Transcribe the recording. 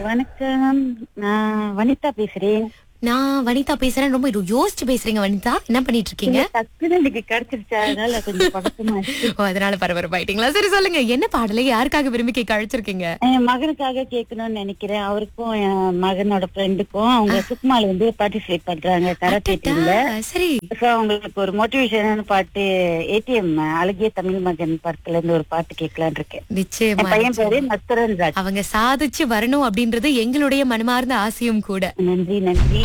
வணக்கம் நான் வனிதா பேசுறேன் நான் வனிதா பேசுறேன் ரொம்ப இது யோசிச்சு பேசுறீங்க வனிதா என்ன பண்ணிட்டு இருக்கீங்க டக்குனு இன்னைக்கு கிடைச்சிருச்சு அதனால கொஞ்சம் பதட்டமா இருக்கு ஓ அதனால பரபரப்பாயிட்டீங்களா சரி சொல்லுங்க என்ன பாடலை யாருக்காக விரும்பி கேட்க அழைச்சிருக்கீங்க என் மகனுக்காக கேட்கணும்னு நினைக்கிறேன் அவருக்கும் என் மகனோட ஃப்ரெண்டுக்கும் அவங்க சுக்மால வந்து பார்ட்டிசிபேட் பண்றாங்க கராத்தே டீம்ல ஆ, சரி So, அவங்களுக்கு ஒரு மோட்டிவேஷனான பாட்டு ஏடிஎம் அழகிய தமிழ் மகன் படத்துல இருந்து ஒரு பாட்டு கேட்கலான்னு இருக்கேன் நிச்சயமா என் பையன் பேரு நஸ்தரன் ராஜ் அவங்க சாதிச்சு வரணும் அப்படின்றது எங்களுடைய மனமார்ந்த ஆசையும் கூட நன்றி நன்றி